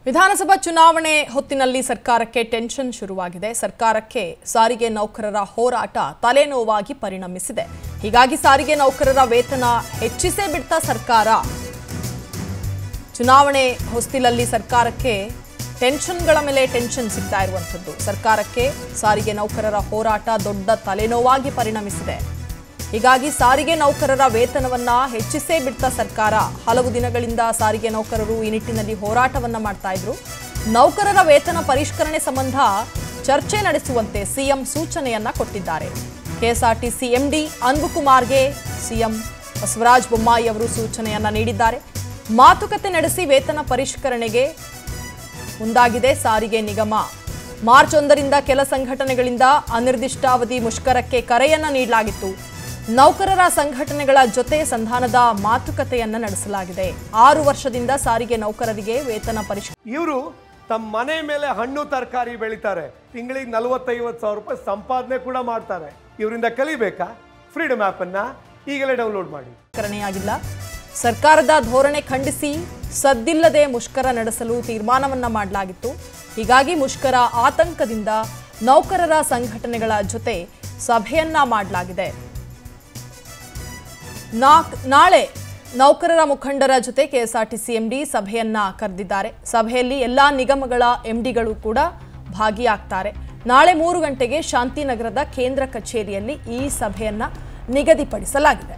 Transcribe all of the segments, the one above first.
ವಿಧಾನಸಭಾ ಚುನಾವಣೆ ಹೊತ್ತಿನಲ್ಲಿ ಸರ್ಕಾರಕ್ಕೆ ಟೆನ್ಷನ್ ಶುರುವಾಗಿದೆ ಸರ್ಕಾರಕ್ಕೆ ಸಾರಿಗೆ ನೌಕರರ ಹೋರಾಟ ತಲೆನೋವಾಗಿ ಪರಿಣಮಿಸಿದೆ ಹೀಗಾಗಿ ಸಾರಿಗೆ ನೌಕರರ ವೇತನ ಹೆಚ್ಚಿಸೇ ಬಿಡ್ತಾ ಸರ್ಕಾರ ಚುನಾವಣೆ ಹೊಸ್ತಿಲಲ್ಲಿ ಸರ್ಕಾರಕ್ಕೆ ಟೆನ್ಷನ್ಗಳ ಮೇಲೆ ಟೆನ್ಷನ್ ಸಿಗ್ತಾ ಇರುವಂಥದ್ದು ಸರ್ಕಾರಕ್ಕೆ ಸಾರಿಗೆ ನೌಕರರ ಹೋರಾಟ ದೊಡ್ಡ ತಲೆನೋವಾಗಿ ಪರಿಣಮಿಸಿದೆ ಹೀಗಾಗಿ ಸಾರಿಗೆ ನೌಕರರ ವೇತನವನ್ನ ಹೆಚ್ಚಿಸೇ ಬಿಡ್ತಾ ಸರ್ಕಾರ ಹಲವು ದಿನಗಳಿಂದ ಸಾರಿಗೆ ನೌಕರರು ಈ ನಿಟ್ಟಿನಲ್ಲಿ ಹೋರಾಟವನ್ನ ಮಾಡ್ತಾ ಇದ್ರು ನೌಕರರ ವೇತನ ಪರಿಷ್ಕರಣೆ ಸಂಬಂಧ ಚರ್ಚೆ ನಡೆಸುವಂತೆ ಸಿಎಂ ಸೂಚನೆಯನ್ನ ಕೊಟ್ಟಿದ್ದಾರೆ ಕೆಎಸ್ಆರ್ಟಿಸಿ ಎಂಡಿ ಅನ್ಬುಕುಮಾರ್ಗೆ ಸಿಎಂ ಬಸವರಾಜ ಬೊಮ್ಮಾಯಿ ಅವರು ಸೂಚನೆಯನ್ನ ನೀಡಿದ್ದಾರೆ ಮಾತುಕತೆ ನಡೆಸಿ ವೇತನ ಪರಿಷ್ಕರಣೆಗೆ ಮುಂದಾಗಿದೆ ಸಾರಿಗೆ ನಿಗಮ ಮಾರ್ಚ್ ಒಂದರಿಂದ ಕೆಲ ಸಂಘಟನೆಗಳಿಂದ ಅನಿರ್ದಿಷ್ಟಾವಧಿ ಮುಷ್ಕರಕ್ಕೆ ಕರೆಯನ್ನ ನೀಡಲಾಗಿತ್ತು ನೌಕರರ ಸಂಘಟನೆಗಳ ಜೊತೆ ಸಂಧಾನದ ಮಾತುಕತೆಯನ್ನ ನಡೆಸಲಾಗಿದೆ ಆರು ವರ್ಷದಿಂದ ಸಾರಿಗೆ ನೌಕರರಿಗೆ ವೇತನ ಪರಿಷ್ಕರಣೆ ಇವರು ತಮ್ಮ ಮನೆ ಮೇಲೆ ಹಣ್ಣು ತರಕಾರಿ ಬೆಳಿತಾರೆ ತಿಂಗಳಿಗೆ ನಲವತ್ತೈವತ್ತು ಸಾವಿರ ರೂಪಾಯಿ ಸಂಪಾದನೆ ಕೂಡ ಮಾಡ್ತಾರೆ ಇವರಿಂದ ಕಲಿಬೇಕಾ ಫ್ರೀಡಮ್ ಆ್ಯಪನ್ನು ಈಗಲೇ ಡೌನ್ಲೋಡ್ ಮಾಡಿ ಆಗಿಲ್ಲ ಸರ್ಕಾರದ ಧೋರಣೆ ಖಂಡಿಸಿ ಸದ್ದಿಲ್ಲದೆ ಮುಷ್ಕರ ನಡೆಸಲು ತೀರ್ಮಾನವನ್ನ ಮಾಡಲಾಗಿತ್ತು ಹೀಗಾಗಿ ಮುಷ್ಕರ ಆತಂಕದಿಂದ ನೌಕರರ ಸಂಘಟನೆಗಳ ಜೊತೆ ಸಭೆಯನ್ನ ಮಾಡಲಾಗಿದೆ ನಾಕ್ ನಾಳೆ ನೌಕರರ ಮುಖಂಡರ ಜೊತೆ ಕೆಎಸ್ಆರ್ಟಿಸಿ ಎಂಡಿ ಸಭೆಯನ್ನ ಕರೆದಿದ್ದಾರೆ ಸಭೆಯಲ್ಲಿ ಎಲ್ಲಾ ನಿಗಮಗಳ ಎಂಡಿಗಳು ಕೂಡ ಭಾಗಿಯಾಗ್ತಾರೆ ನಾಳೆ ಮೂರು ಗಂಟೆಗೆ ಶಾಂತಿನಗರದ ಕೇಂದ್ರ ಕಚೇರಿಯಲ್ಲಿ ಈ ಸಭೆಯನ್ನ ನಿಗದಿಪಡಿಸಲಾಗಿದೆ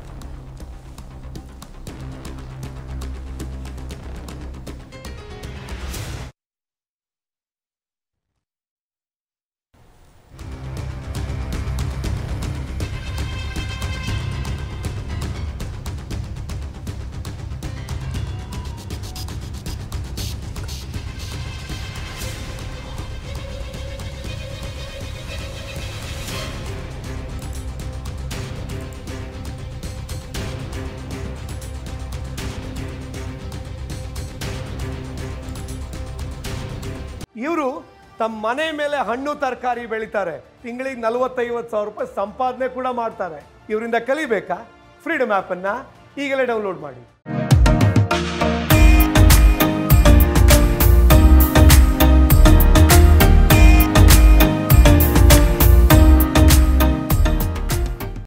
ಇವರು ತಮ್ಮ ಮನೆ ಮೇಲೆ ಹಣ್ಣು ತರಕಾರಿ ಬೆಳಿತಾರೆ ತಿಂಗಳಿಗೆ ನಲವತ್ತೈವತ್ತು ಸಾವಿರ ರೂಪಾಯಿ ಸಂಪಾದನೆ ಕೂಡ ಮಾಡ್ತಾರೆ ಇವರಿಂದ ಕಲಿಬೇಕಾ ಫ್ರೀಡಮ್ ಆ್ಯಪನ್ನು ಈಗಲೇ ಡೌನ್ಲೋಡ್ ಮಾಡಿ